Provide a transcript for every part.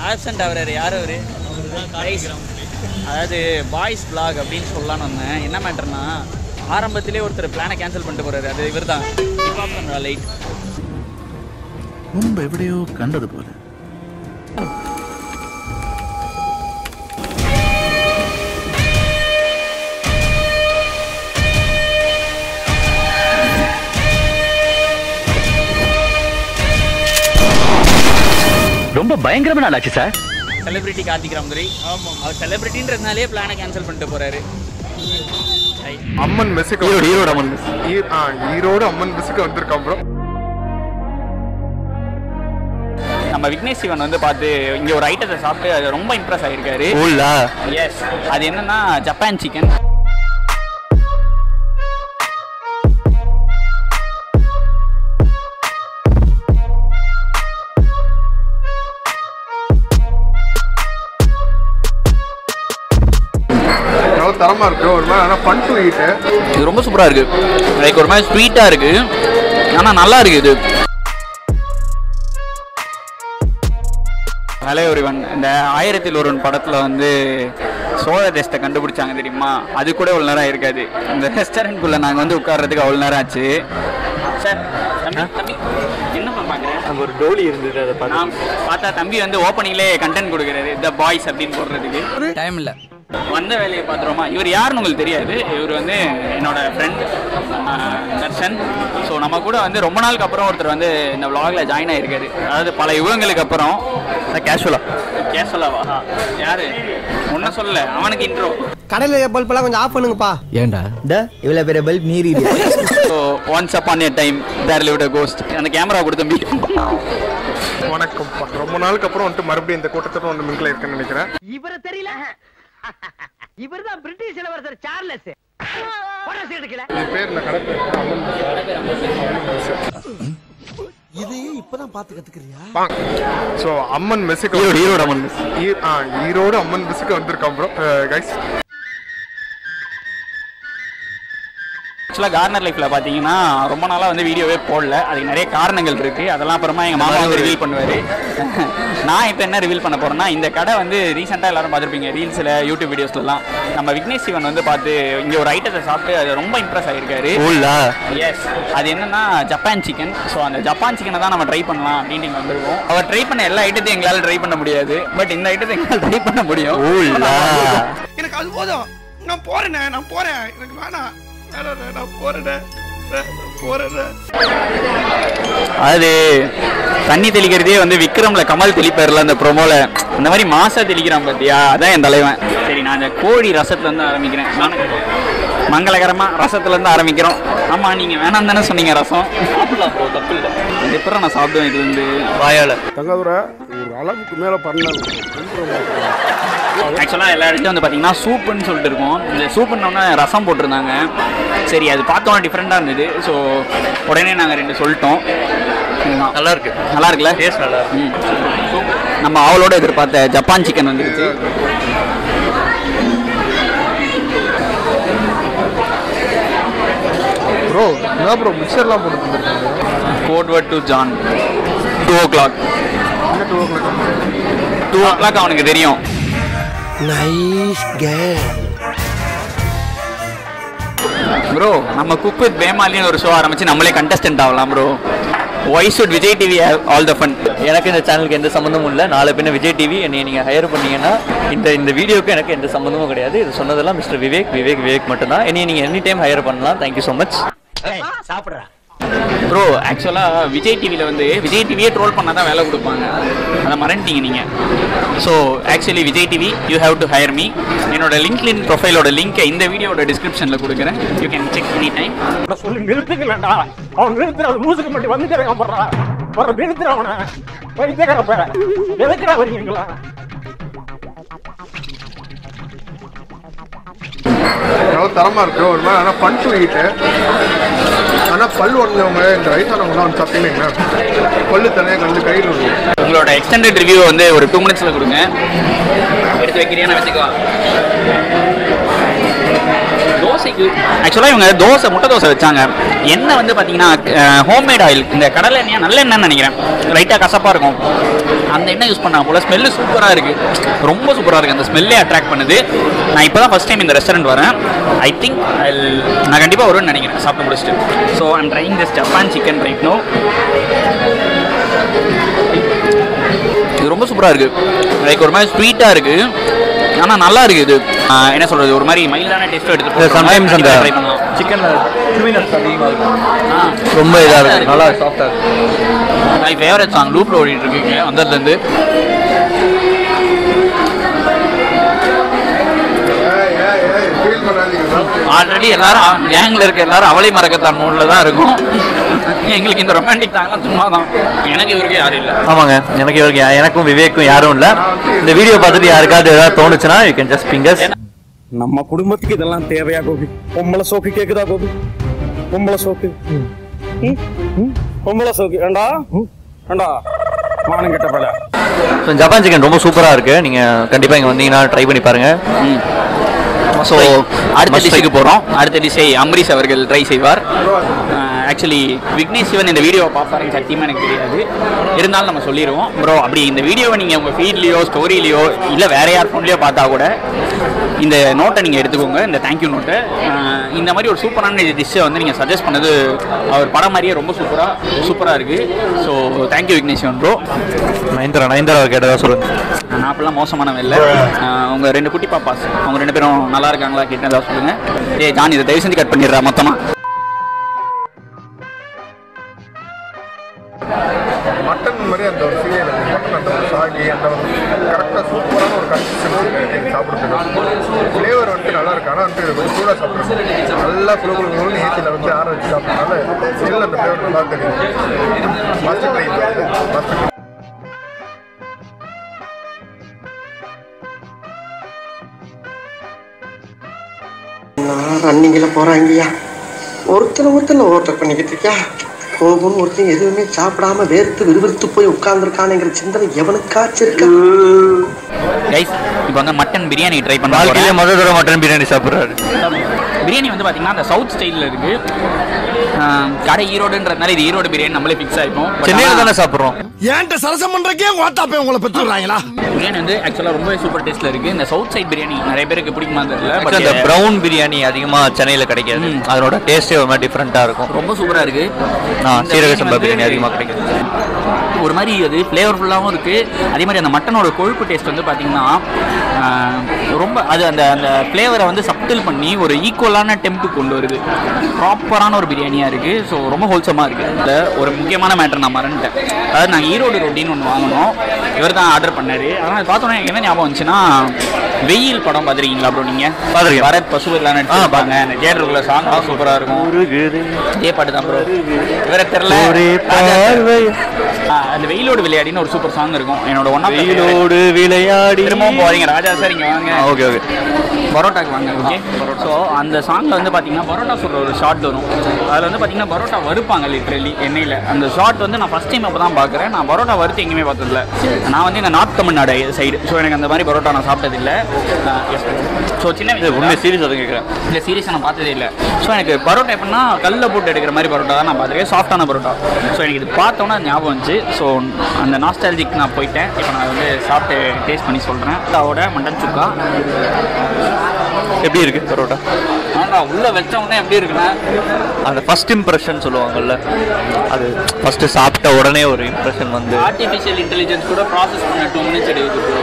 Absent ஆகிறாரு யார் அவர் அதாவது பாய்ஸ் vlog அப்படின்னு சொல்லலாம்னு வந்தேன் என்ன மேட்டர்னா ஆரம்பத்திலே ஒருத்தர் பிளானை கேன்சல் பண்ணிட்டு போறாரு அது இவர் தான் லைட் മുമ്പ് എവിടെയോ കണ്ടതുപോലെ ரொம்ப பயங்கரமான ஆளாச்சு சார் செலிபிரிட்டி கார்த்திக் ராமதுரை அவர் செலிபிரிட்டின்றதுனாலே பிளானை கேன்சல் பண்ணிட்டு போறாரு Right. அம்மன் மெஸ்ஸுக்கு ஈரோடு ஈரோடு அம்மன் ஈ- ஆ, ஈரோடு அம்மன் மெஸ்ஸுக்கு வந்திருக்கான் ப்ரோ நம்ம விக்னேஷ் சிவன் வந்து பார்த்து இங்க ஒரு ஐட்டத்தை சாப்பிட்டு அது ரொம்ப இம்ப்ரெஸ் ஆகிருக்காரு ஊல்லா எஸ் அது என்னன்னா ஜப்பான் சிக்கன் நல்லா தரமா இருக்கு ஒரு மாதிரி ஆனால் ஃபன் டு ஈட்டு இது ரொம்ப சூப்பரா இருக்கு லைக் ஒரு மாதிரி ஸ்வீட்டா இருக்கு ஆனா நல்லா இருக்கு இது ஹலோ ஒருவன் இந்த ஆயிரத்தில் ஒருவன் படத்தில் வந்து சோழ தேசத்தை கண்டுபிடிச்சாங்க தெரியுமா அது கூட அவ்வளோ நேரம் இருக்காது இந்த ரெஸ்டாரண்ட்குள்ளே நாங்கள் வந்து உட்கார்றதுக்கு அவ்வளோ நேரம் ஆச்சு சார் தம்பி தம்பி என்ன பார்க்குறேன் அங்க ஒரு டோலி இருந்தது அதை பார்த்து நான் பார்த்தா தம்பி வந்து ஓப்பனிங்லே கண்டென்ட் கொடுக்குறாரு த பாய்ஸ் அப்படின்னு போடுறதுக்கு டைம் இல்லை வந்த வேலையை பார்த்துருவோமா இவர் யாருன்னு உங்களுக்கு தெரியாது இவர் வந்து என்னோட ஃப்ரெண்ட் தர்ஷன் ஸோ நம்ம கூட வந்து ரொம்ப நாளுக்கு அப்புறம் ஒருத்தர் வந்து இந்த vlogல ஜாயின் ஆயிருக்காரு அதாவது பல யுகங்களுக்கு அப்புறம் கேஷுவலா கேசலாவா யாரு ஒன்றும் சொல்லல அவனுக்கு இன்ட்ரோ கடையில் பல்பெல்லாம் கொஞ்சம் ஆஃப் பண்ணுங்கப்பா ஏன்டா இவ்வளோ பெரிய பல்ப் நீரி so once up on a time there live ghost அந்த கேமரா கொடுத்த மீட் வணக்கம் ரொம்ப நாளுக்கு அப்புறம் வந்துட்டு மறுபடியும் இந்த கூட்டத்தோட வந்து மிங்கில் இருக்குன்னு நினைக்கிறேன் இவரை தெரியல இவர்தான் பிரிட்டிஷ் இளவரசர் சார்லஸ் போட சீட்டு கீழே இது பேர் இந்த கடை பேர் அம்மன் இதையும் இப்பதான் பார்த்து கத்துக்கிறியா ஸோ அம்மன் மெஸ்ஸுக்கு ஈரோடு ஈரோடு அம்மன் ஈ- ஆ, ஈரோடு அம்மன் மெஸ்ஸுக்கு வந்திருக்கான் ப்ரோ கைஸ் ஆக்சுவலாக கார்னர் லைஃப்பில் பார்த்தீங்கன்னா ரொம்ப நாளாக வந்து வீடியோவே போடல அதுக்கு நிறைய காரணங்கள் இருக்குது அதெல்லாம் அப்புறமா எங்கள் மாமா வந்து ரிவீல் பண்ணுவார் நான் இப்போ என்ன ரிவீல் பண்ண போகிறேன்னா இந்த கடை வந்து ரீசெண்டாக எல்லாரும் பார்த்துருப்பீங்க ரீல்ஸில் யூடியூப் வீடியோஸ்லாம் நம்ம விக்னேஷ் சிவன் வந்து பார்த்து இங்கே ஒரு ஐட்டத்தை சாப்பிட்டு அது ரொம்ப இம்ப்ரெஸ் ஆகிருக்காரு ஊல்லா எஸ் அது என்னன்னா ஜப்பான் சிக்கன் ஸோ அந்த ஜப்பான் சிக்கனை தான் நம்ம ட்ரை பண்ணலாம் அப்படின்ட்டு இங்க வந்திருக்கோம் அவர் ட்ரை பண்ண எல்லா ஐட்டத்தையும் எங்களால் ட்ரை பண்ண முடியாது பட் இந்த ஐட்டத்தை எங்களால் ட்ரை பண்ண முடியும் ஊல்லா எனக்கு அது போதும் நான் போறேனே நான் போறேன் எனக்கு வேணாம் வேணாண்ணே, நான் போறேனே நான் போறேனே அது தண்ணி தெளிக்கிறதே வந்து விக்ரம்ல கமல் தெளிப்பார்ல அந்த ப்ரோமோல அந்த மாதிரி மாசா தெளிக்கிறான் பாத்தியா அதான் என் தலைவன் சரி நான் அந்த கோழி ரசத்துல இருந்து ஆரம்பிக்கிறேன் நானு மங்களகரமா ரசத்துல இருந்து ஆரம்பிக்கிறோம் ஆமா நீங்க வேணாம் தானே சொன்னீங்க ரசம் சாப்பிடலாம் ப்ரோ தப்பு இல்லை எப்பறம் நான் சாப்பிடுவேன் இதுல இருந்து வாயால தங்கதுரை ஒரு அளவுக்கு மேல பண்ணாங்க ஆக்சுவலாக எல்லா இடத்துலையும் வந்து பார்த்தீங்கன்னா சூப்புன்னு சொல்லிட்டு இருக்கும் இந்த சூப்புன்னொன்னே ரசம் போட்டிருந்தாங்க சரி அது பார்த்தோன்னா டிஃப்ரெண்ட்டாக இருந்தது ஸோ உடனே நாங்கள் ரெண்டு சொல்லிட்டோம் இதுதான். நல்லா இருக்கு நல்லா இருக்குல்ல டேஸ்ட் நல்லா இருக்கு ம். நம்ம அவளோட எதிர்பார்த்த ஜப்பான் சிக்கன் வந்துருச்சு ப்ரோ என்ன ப்ரோ மிக்சர்லாம் போட்டு தந்துருக்காங்க code word to John two o'clock என்ன two o'clock two o'clock அவனுக்கு தெரியும் நைஸ் கேம் ப்ரோ நம்ம குக் வித் பேமாலின்னு ஒரு ஷோ ஆரம்பிச்சு நம்மளே கண்டஸ்டன்ட் ஆகலாம் bro why should Vijay TV all the fun எனக்கு இந்த சேனலுக்கு எந்த சம்மந்தமும் இல்லை நாளை பின்ன விஜய் டிவி என்னை நீங்கள் ஹையர் பண்ணீங்கன்னா இந்த இந்த வீடியோக்கு எனக்கு எந்த சம்மந்தமும் கிடையாது இது சொன்னதெல்லாம் மிஸ்டர் விவேக் விவேக் விவேக் மட்டும்தான் என்னைய நீங்கள் எனி டைம் ஹையர் பண்ணலாம் தேங்க்யூ ஸோ மச் சாப்பிடுறேன் ப்ரோ ஆக்சுவலாக விஜய் டிவியில் வந்து விஜய் டிவியே ட்ரோல் பண்ணால் தான் வேலை கொடுப்பாங்க அதை மறந்துட்டீங்க நீங்கள் so actually Vijay TV you have to hire me என்னோட லிங்க்லின் ப்ரொஃபைலோட லிங்க்கை இந்த வீடியோட டிஸ்கிரிப்ஷனில் கொடுக்குறேன் you can check any time சொல்லி நிறுத்துக்கலடா அவன் நிறுத்துற அது மூசுக்கு மட்டும் வந்துட்டு போடுறான் வர நிறுத்துற அவனை வைத்தியக்கார பேர எதுக்குடா வரீங்களா நல்லா தரமா இருக்கு ஒரு மாதிரி ஆனால் ஃபன் டு ஈட்டு ஆனால் பல் உடஞ்சவங்க இந்த வயசானவங்கலாம் வந்து சாப்பிட்டீங்கன்னா பல்லு தனியாக கலந்து கையில் விடுவோம் உங்களோட எக்ஸ்டெண்டட் ரிவ்யூ வந்து ஒரு டூ மினிட்ஸில் கொடுங்க எடுத்து வைக்கிறியா நான் வச்சுக்கவா தோசைக்கு ஆக்சுவலாக இவங்க தோசை முட்டை தோசை வச்சாங்க எண்ணெய் வந்து பார்த்தீங்கன்னா ஹோம்மேட் ஆயில் இந்த கடலை எண்ணெய் நல்ல எண்ணெய்னு நினைக்கிறேன் லைட்டாக கசப்பாக இருக்கும் அந்த எண்ணெய் யூஸ் பண்ணாங்க போல் ஸ்மெல்லு சூப்பராக இருக்குது ரொம்ப சூப்பராக இருக்குது அந்த ஸ்மெல்லே அட்ராக்ட் பண்ணுது நான் இப்போ தான் ஃபஸ்ட் டைம் இந்த ரெஸ்டாரண்ட் வரேன் ஐ திங்க் நான் கண்டிப்பாக வருவேன்னு நினைக்கிறேன் சாப்பிட்டு முடிச்சுட்டு so I'm trying this Japan chicken right no இது ரொம்ப சூப்பராக இருக்குது லைக் ஒரு மாதிரி ஸ்வீட்டாக இருக்குது ஆனால் நல்லா இருக்குது இது ஆஹ் என்ன சொல்கிறது ஒரு மாதிரி மைல்டான டேஸ்ட்டும் எடுத்துகிட்டு சம்டைம்ஸ் அந்த ட்ரை பண்ணலாம் சிக்கன் அதிகமாக இருக்கும் ஆ ரொம்ப இதாக இருக்கும் நல்லா சாஃப்டாக இருக்கும் மை ஃபேவரட் சாங் லூப்ல ஓடிட்டு இருக்குங்க வந்ததுலேருந்து ஏய் ஏய் ஏய் ஃபீல் பண்ணாதீங்க சாப்பிட்டு ஆல்ரெடி எல்லாரும் கேங்கில் இருக்க எல்லாரும் அவளை மறக்கத்தான் மூடில் தான் இருக்கும் எங்களுக்கு இந்த ரொமான்டிக் தாங்கலாம் சும்மா தான் எனக்கு இவருக்கு யாரும் இல்லை ஆமாங்க எனக்கு இவருக்கு யா- எனக்கும் விவேக்கும் யாரும் இல்லை இந்த வீடியோ பார்த்துட்டு யாருக்காவது ஏதாவது தோணுச்சுன்னா யூ கேன் ஜஸ்ட் பிங்கர்ஸ் நம்ம குடும்பத்துக்கு இதெல்லாம் தேவையா கோபி பொம்பளை சோக்கு கேக்குதா கோபி பொம்பளை சோக்கு ம்? ம்? பொம்பளை சோக்கு ஏண்டா ஏண்டா மானம் கெட்ட பல ஜப்பான் சிக்கன் ரொம்ப சூப்பராக இருக்குது நீங்கள் கண்டிப்பாக இங்கே வந்தீங்கன்னா ட்ரை பண்ணி பாருங்கள் ஸோ அடுத்த டிஷ்ஷுக்கு போகிறோம் அடுத்த டிஷ்ஷை அம்பரீஷ் அவர்கள் ட்ரை செய்வார் ஆக்சுவலி விக்னேஷ் சிவன் இந்த வீடியோவை பார்ப்பாருன்னு சத்தியமாக எனக்கு தெரியாது இருந்தாலும் நம்ம சொல்லிடுவோம் ப்ரோ அப்படி இந்த வீடியோவை நீங்கள் உங்கள் ஃபீட்லேயோ ஸ்டோரியிலையோ இல்லை வேற யார் ஃபோன்லேயோ பார்த்தா கூட இந்த நோட்டை நீங்கள் எடுத்துக்கோங்க இந்த தேங்க்யூ நோட்டை இந்த மாதிரி ஒரு சூப்பரான டிஷ்ஷை வந்து நீங்கள் சஜஸ்ட் பண்ணது அவர் படம் மாதிரியே ரொம்ப சூப்பராக சூப்பராக இருக்குது so thank you Vignesh Shivan bro Nayanthara Nayanthara கேட்டதா சொல்லுங்க நான் அப்படிலாம் மோசமானவன் இல்லை உங்க ரெண்டு குட்டி பாப்பாஸ் அவங்க ரெண்டு பேரும் நல்லா இருக்காங்களா கேட்டதா சொல்லுங்க ஏய் ஜான் இதை தயவு செஞ்சு கட் பண்ணிடுறா மொத்தமா மட்டன் மாதிரி அந்த ஒரு ஃபீல் மட்டன் அந்த ஒரு சாகி அந்த ஒரு கரெக்டாக சூப்பரான ஒரு கன்சிஸ்டன்சி எனக்கு சாப்பிட்றதுக்கு ஃப்ளேவர் வந்துட்டு நல்லா இருக்கு ஆனால் வந்துட்டு கொஞ்சம் சூடாக சாப்பிட்றது நல்லா குழு குழு குழுன்னு ஏசியில் வந்து ஆற வச்சு சாப்பிட்றதுனால ஸ்டில் அந்த ஃப்ளேவர் நல்லா தெரியும் மஸ்ட் ட்ரை மஸ்ட் ரன்னிங்கில் போகிறாங்கய்யா ஒருத்தனை ஒருத்தனை ஓவர் பண்ணிக்கிட்டு இருக்கியா கோபம்னு ஒருத்தன் எதுவுமே சாப்பிடாம வேர்த்து விறுவிறுத்து போய் உட்கார்ந்துருக்கானுங்கிற சிந்தனை எவனுக்காச்சும் இருக்கா கைஸ் இப்போ வந்து மட்டன் பிரியாணி ட்ரை பண்ண வாழ்க்கையிலே போறேன். முதல் தடவை மட்டன் பிரியாணி சாப்பிட்றாரு பிரியாணி வந்து பார்த்தீங்கன்னா அந்த சவுத் ஸ்டைலில் இருக்கு ஆஹ் கடை ஈரோடுன்றதுனால இது ஈரோடு பிரியாணி நம்மளே ஃபிக்ஸ் ஆயிருப்போம் But சென்னையில் ஆனா- தானே சாப்பிட்றோம் ஏன்ட்ட சரசம் பண்றக்கே ஓட்டாப்பே உங்களை பெற்றுறாங்களா பிரியாணி வந்து ஆக்சுவலாக ரொம்ப சூப்பர் டேஸ்ட்ல இருக்கு இந்த சவுத் சைட் பிரியாணி நிறைய பேருக்கு பிடிக்குமா தெரியல Actually, அந்த பட் ப்ரௌன் பிரியாணி அதிகமாக சென்னையில் கிடைக்காது ம். அதனோட டேஸ்டே ஒரு மாதிரி டிஃப்ரெண்ட்டாக இருக்கும் ரொம்ப சூப்பரா இருக்கு ஆ, இந்த சீரக பிரியாணி சம்பா வந்து பிரியாணி அதிகமாக கிடைக்குது ஒரு மாதிரி அது ஃப்ளேவர்ஃபுல்லாகவும் இருக்குது அதே மாதிரி அந்த மட்டனோட கொழுப்பு டேஸ்ட் வந்து பார்த்தீங்கன்னா ஆஹ், ரொம்ப அது அந்த அந்த ஃப்ளேவரை வந்து சப்டில் பண்ணி ஒரு ஈக்குவலான டெம்ப்பு கொண்டு வருது ப்ராப்பரான ஒரு பிரியாணியாக இருக்குது ஸோ ரொம்ப ஹோல்சமாக இருக்குது அதில் ஒரு முக்கியமான மேட்டர் நான் மறந்துட்டேன் அதாவது நாங்கள் ஈரோடு ரொட்டின்னு ஒன்று வாங்கினோம் இவர் தான் ஆர்டர் பண்ணார் ஆனால் அது பார்த்தோன்னே எனக்கு என்ன ஞாபகம் வந்துச்சுன்னா வெயில் படம் பார்த்துருக்கீங்களா ப்ரோ நீங்கள் பார்த்திருக்கேன். பரத் பசுபதிலாம் நடிச்சிருப்பாங்க அந்த தேட்டருக்குள்ள சாங் சூப்பராக இருக்கும் இதே பாட்டு தான் ப்ரோ இவரை தெரில ஒரே பார்வை. அந்த வெயிலோடு விளையாடின்னு ஒரு சூப்பர் சாங் இருக்கும் என்னோட ஒன் ஆஃப் வெயிலோடு விளையாடி திரும்பவும் போறீங்க ராஜா சார் இங்க வாங்க ஓகே ஓகே பரோட்டாக்கு வாங்க ஓகே ஸோ அந்த சாங்கில் வந்து பார்த்தீங்கன்னா பரோட்டா சொல்கிற ஒரு ஷார்ட் வரும் அதில் வந்து பார்த்தீங்கன்னா பரோட்டா வறுப்பாங்க லிட்ரலி எண்ணெயில் அந்த ஷார்ட் வந்து நான் ஃபஸ்ட் டைம் அப்போ தான் பார்க்குறேன் நான் பரோட்டா வறுத்து எங்கேயுமே பார்த்ததில்ல நான் வந்து இந்த நார்த் தமிழ்நாடு சைடு ஸோ எனக்கு அந்த மாதிரி பரோட்டா நான் சாப்பிட்டதில்லை ஸோ சின்ன உண்மை வயசு சீரியஸ் அதை கேட்குறேன் இல்லை சீரியஸாக நான் பார்த்ததே இல்லை ஸோ எனக்கு பரோட்டா எப்படின்னா கல்லில் போட்டு எடுக்கிற மாதிரி பரோட்டா தான் நான் பார்த்துருக்கேன் சாஃப்டான பரோட்டா ஸோ எனக்கு இது பார்த்தோன்னா அது ஞாபகம் வந்துச்சு ஸோ அந்த நாஸ்டாலஜிக் நான் போயிட்டேன் இப்போ நான் வந்து சாப்பிட்டு டேஸ்ட் பண்ணி சொல்கிறேன் அதோட மட்டன் சுக்கா எப்படி இருக்கு பரோட்டா ஆனால் உள்ளே வச்ச உடனே எப்படி இருக்குன்னா அந்த ஃபர்ஸ்ட் இம்ப்ரெஷன் சொல்லுவாங்கல்ல அது ஃபர்ஸ்ட் சாப்பிட்ட உடனே ஒரு இம்ப்ரெஷன் வந்து ஆர்டிஃபிஷியல் இன்டெலிஜென்ஸ் கூட ப்ராசஸ் பண்ண டூ மினிட்ஸ் எடுக்குது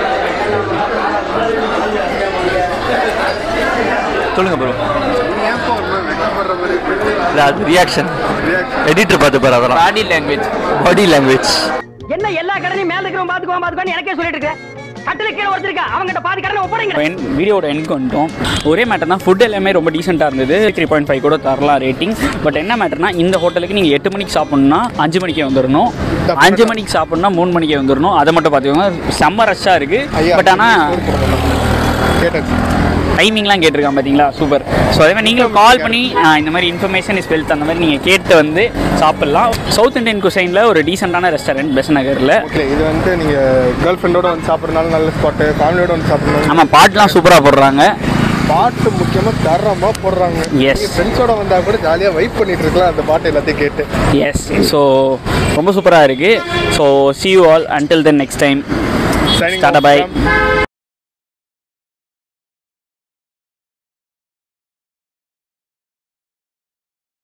சொல்லுங்க ப்ரோ ஏன் இப்போ ஒரு மாதிரி வெக்கப்படுற மாதிரி இருக்கு? இல்லை அது ரியாக்ஷன் Reaction. எடிட்டர் பார்த்து பாரு அதெல்லாம் பாடி லாங்குவேஜ் பாடி லாங்குவேஜ் என்ன எல்லா கடனையும் மேல இருக்கிறவன் பாத்துக்குவான் பாத்துக்குவான் எனக்கே சொல்லிட்டு இருக்க கட்டில கீழே ஒருத்தர் இருக்கா அவங்கிட்ட பாதி கடனை ஒப்படைங்க வீடியோட எண்ட்க்கு வந்துட்டோம் ஒரே மேட்டர் தான் ஃபுட் எல்லாமே ரொம்ப டீசெண்டாக இருந்தது த்ரீ பாயிண்ட் ஃபைவ் கூட தரலாம் ரேட்டிங் பட் என்ன மேட்டர்னா இந்த ஹோட்டலுக்கு நீங்கள் எட்டு மணிக்கு சாப்பிட்ணுன்னா அஞ்சு மணிக்கே வந்துடணும் அஞ்சு மணிக்கு சாப்பிட்ணுன்னா மூணு மணிக்கே வந்துடணும் அதை மட்டும் பார்த்துக்கோங்க செம்ம ரஷ்ஷாக இருக்குது ஐயா, பட் ஆனால் கேட்டது டைமிங்லாம் கேட்டிருக்கான் பார்த்தீங்களா சூப்பர் ஸோ அதே மாதிரி நீங்களும் கால் பண்ணி ஆஹ், இந்த மாதிரி இன்ஃபர்மேஷன் இஸ் வெல்த் அந்த மாதிரி நீங்கள் கேட்டு வந்து சாப்பிட்லாம் சவுத் இந்தியன் குசைனில் ஒரு டீசெண்டான ரெஸ்டாரண்ட் பெஸ் நகரில் ஓகே இது வந்து நீங்கள் கேர்ள் ஃப்ரெண்டோட வந்து சாப்பிட்றதுனால நல்ல ஸ்பாட்டு ஃபேமிலியோட வந்து சாப்பிட்றதுனால ஆமாம் பாட்டெலாம் சூப்பராக போடுறாங்க பாட்டு முக்கியமா தரமா போடுறாங்க Yes. ஃப்ரெண்ட்ஸோட வந்தா கூட ஜாலியா வைப் பண்ணிட்டு இருக்கலாம் அந்த பாட்டு எல்லாத்தையும் கேட்டு எஸ் ஸோ ரொம்ப சூப்பராக இருக்குது so see you all until then next time Signing Tata off bye from